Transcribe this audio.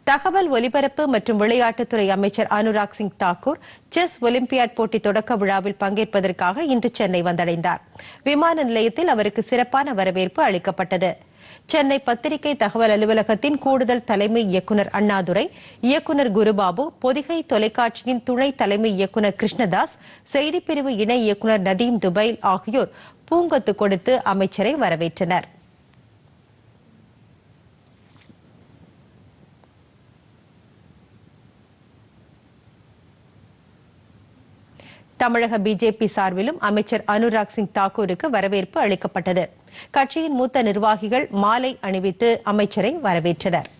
தகவல் ஒலிபரப்பு மற்றும் விளையாட்டுத்துறை அமைச்சர் அனுராக் சிங் தாக்கூர் செஸ் ஒலிம்பியாட் போட்டி தொடக்க விழாவில் பங்கேற்பதற்காக இன்று சென்னை வந்தடைந்தார் விமான நிலையத்தில் அவருக்கு சிறப்பான வரவேற்பு அளிக்கப்பட்டது சென்னை பத்திரிகை தகவல் அலுவலகத்தின் கூடுதல் தலைமை இயக்குநர் அண்ணாதுரை இயக்குநர் குருபாபு பொதிகை தொலைக்காட்சியின் துணை தலைமை இயக்குநர் கிருஷ்ணதாஸ் செய்திப்பிரிவு இணை இயக்குநர் நதீம் துபைல் ஆகியோர் பூங்கொத்து கொடுத்து அமைச்சரை வரவேற்றனர் தமிழக பிஜேபி சார்பிலும் அமைச்சர் அனுராக் சிங் தாக்கூருக்கு வரவேற்பு அளிக்கப்பட்டது கட்சியின் மூத்த நிர்வாகிகள் மாலை அணிவித்து அமைச்சரை வரவேற்றனர்